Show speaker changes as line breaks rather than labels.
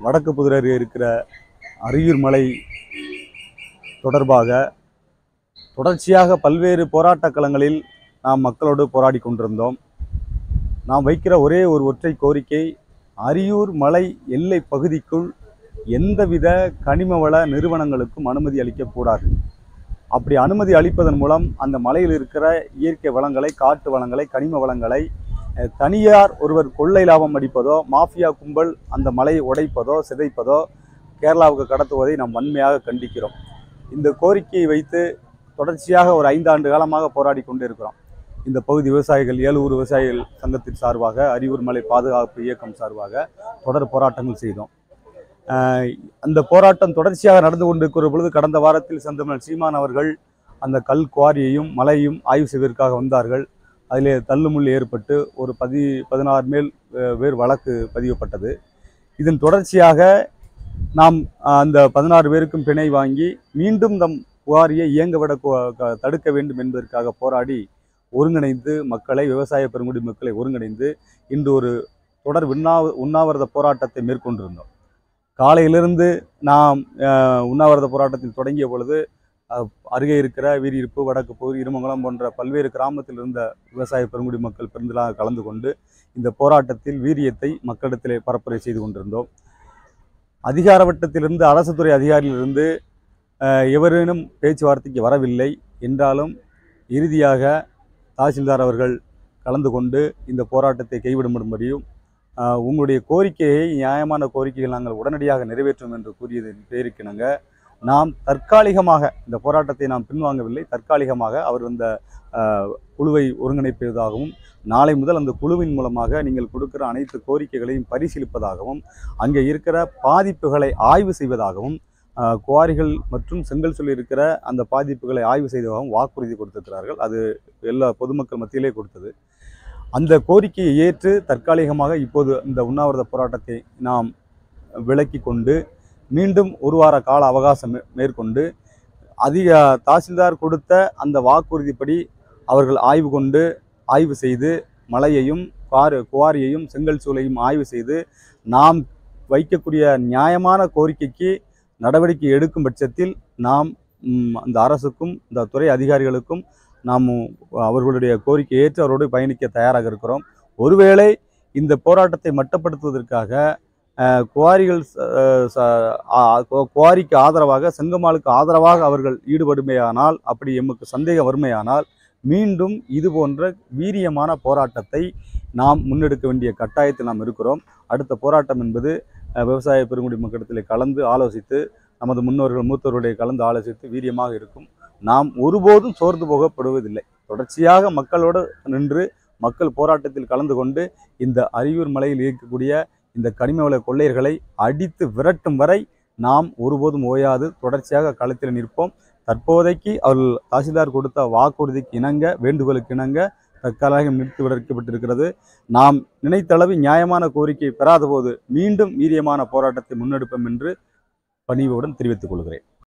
வடக்கு புதுரை அருகே இருக்கிற அரியூர் மலை தொடர்பாக தொடர்ச்சியாக பல்வேறு போராட்டக் களங்களில் நாம் மக்களோடு போராடி கொண்டிருந்தோம் நாம் வைக்கிற ஒரே ஒரு ஒற்றை கோரிக்கை அரியூர் மலை எல்லை பகுதிக்குள் எந்தவித கனிம வள நிறுவனங்களுக்கும் அனுமதி அளிக்கக்கூடாது அப்படி அனுமதி அளிப்பதன் மூலம் அந்த மலையில் இருக்கிற இயற்கை வளங்களை காட்டு வளங்களை கனிம வளங்களை அஹ், தனியார் ஒருவர் கொள்ளை லாபம் அடிப்பதோ மாஃபியா கும்பல் அந்த மலையை உடைப்பதோ சிதைப்பதோ கேரளாவுக்கு கடத்துவதை நாம் வன்மையாக கண்டிக்கிறோம் இந்த கோரிக்கையை வைத்து தொடர்ச்சியாக ஒரு ஐந்தாண்டு காலமாக போராடி கொண்டிருக்கிறோம் இந்த பகுதி விவசாயிகள் ஏலூர் விவசாயிகள் சங்கத்தின் சார்பாக அரியூர் மலை பாதுகாப்பு இயக்கம் சார்பாக தொடர் போராட்டங்கள் செய்தோம் ஆஹ் அந்த போராட்டம் தொடர்ச்சியாக நடந்து கொண்டிருக்கிற பொழுது கடந்த வாரத்தில் செந்தமிழ் சீமான் அவர்கள் அந்த கல் குவாரியையும் மலையும் ஆய்வு செய்வதற்காக வந்தார்கள் அதிலே தள்ளுமுள் ஏற்பட்டு ஒரு பதி பதினாறு மேல் அஹ், வேறு வழக்கு பதியப்பட்டது இதன் தொடர்ச்சியாக நாம் ஆஹ், அந்த பதினாறு பேருக்கும் பிணை வாங்கி மீண்டும் நம் குவாரியை இயங்க விட கு- க- தடுக்க வேண்டும் என்பதற்காக போராடி ஒருங்கிணைந்து மக்களை விவசாய பெருங்குடி மக்களை ஒருங்கிணைந்து இன்று ஒரு தொடர் உண்ணாவ உண்ணாவிரத போராட்டத்தை மேற்கொண்டிருந்தோம் காலையிலிருந்து நாம் அஹ், உண்ணாவிரத போராட்டத்தில் தொடங்கிய பொழுது அஹ், அருகே இருக்கிற வீரியிருப்பு வடக்கு பகுதி இருமங்கலம் போன்ற பல்வேறு கிராமத்தில் இருந்த விவசாய பெருங்குடி மக்கள் பெருந்தலாக கலந்து கொண்டு இந்த போராட்டத்தில் வீரியத்தை மக்களிடத்திலே பரப்புரை செய்து கொண்டிருந்தோம் அதிகார வட்டத்திலிருந்து அரசு துறை அதிகாரியிலிருந்து அஹ், எவரேனும் பேச்சுவார்த்தைக்கு வரவில்லை என்றாலும் இறுதியாக தாசில்தார் அவர்கள் கலந்து கொண்டு இந்த போராட்டத்தை கைவிடும்படியும் ஆஹ் உங்களுடைய கோரிக்கையை நியாயமான கோரிக்கைகள் நாங்கள் உடனடியாக நிறைவேற்றும் என்று கூறியதன் பேருக்கிணங்க நாம் தற்காலிகமாக இந்த போராட்டத்தை நாம் பின்வாங்கவில்லை தற்காலிகமாக அவர் இந்த ஆஹ், குழுவை ஒருங்கிணைப்பதாகவும் நாளை முதல் அந்த குழுவின் மூலமாக நீங்கள் கொடுக்கிற அனைத்து கோரிக்கைகளையும் பரிசீலிப்பதாகவும் அங்கே இருக்கிற பாதிப்புகளை ஆய்வு செய்வதாகவும் ஆஹ், குவாரிகள் மற்றும் செங்கல் சொல்லி இருக்கிற அந்த பாதிப்புகளை ஆய்வு செய்ததாகவும் வாக்குறுதி கொடுத்திருக்கிறார்கள் அது எல்லா பொதுமக்கள் மத்தியிலே கொடுத்தது அந்த கோரிக்கையை ஏற்று தற்காலிகமாக இப்போது இந்த உண்ணாவிரத போராட்டத்தை நாம் விலக்கி கொண்டு மீண்டும் ஒரு வார கால அவகாசம் மே- மேற்கொண்டு அதிக தாசில்தார் கொடுத்த அந்த வாக்குறுதிப்படி அவர்கள் ஆய்வு கொண்டு ஆய்வு செய்து மலையையும் குவாரி குவாரியையும் செங்கல் சூளையும் ஆய்வு செய்து நாம் வைக்கக்கூடிய நியாயமான கோரிக்கைக்கு நடவடிக்கை எடுக்கும் பட்சத்தில் நாம் ம், அந்த அரசுக்கும் இந்த துறை அதிகாரிகளுக்கும் நாம் அவர்களுடைய கோரிக்கை ஏற்று அவரோடு பயணிக்க தயாராக இருக்கிறோம் ஒருவேளை இந்த போராட்டத்தை மட்டப்படுத்துவதற்காக அஹ், குவாரிகள் ச- அஹ், ச- ஆ- கு- குவாரிக்கு ஆதரவாக செங்கமாலுக்கு ஆதரவாக அவர்கள் ஈடுபடுமையானால் அப்படி எமக்கு சந்தேகம் வறுமையானால் மீண்டும் இது போன்ற வீரியமான போராட்டத்தை நாம் முன்னெடுக்க வேண்டிய கட்டாயத்தில் நாம் இருக்கிறோம் அடுத்த போராட்டம் என்பது அஹ், விவசாய பெருங்குடி மக்களிடத்தில் கலந்து ஆலோசித்து நமது முன்னோர்கள் மூத்தவர்களுடைய கலந்து ஆலோசித்து வீரியமாக இருக்கும் நாம் ஒருபோதும் சோர்ந்து போகப்படுவதில்லை தொடர்ச்சியாக மக்களோடு நின்று மக்கள் போராட்டத்தில் கலந்து கொண்டு இந்த அரியூர் மலையில் இருக்கக்கூடிய இந்த கனிம வள கொள்ளையர்களை அடித்து விரட்டும் வரை நாம் ஒருபோதும் ஓயாது தொடர்ச்சியாக களத்தில் நிற்போம் தற்போதைக்கு அவர்கள் தாசில்தார் கொடுத்த வாக்குறுதிக்கு இணங்க வேண்டுகோளுக்கு இணங்க தற்காலிகம் நிறுத்தி விடப்பட்டிருக்கிறது நாம் நினைத்தளவு நியாயமான கோரிக்கை பெறாத போது மீண்டும் வீரியமான போராட்டத்தை முன்னெடுப்போம் என்று பணிவுடன் தெரிவித்துக் கொள்கிறேன்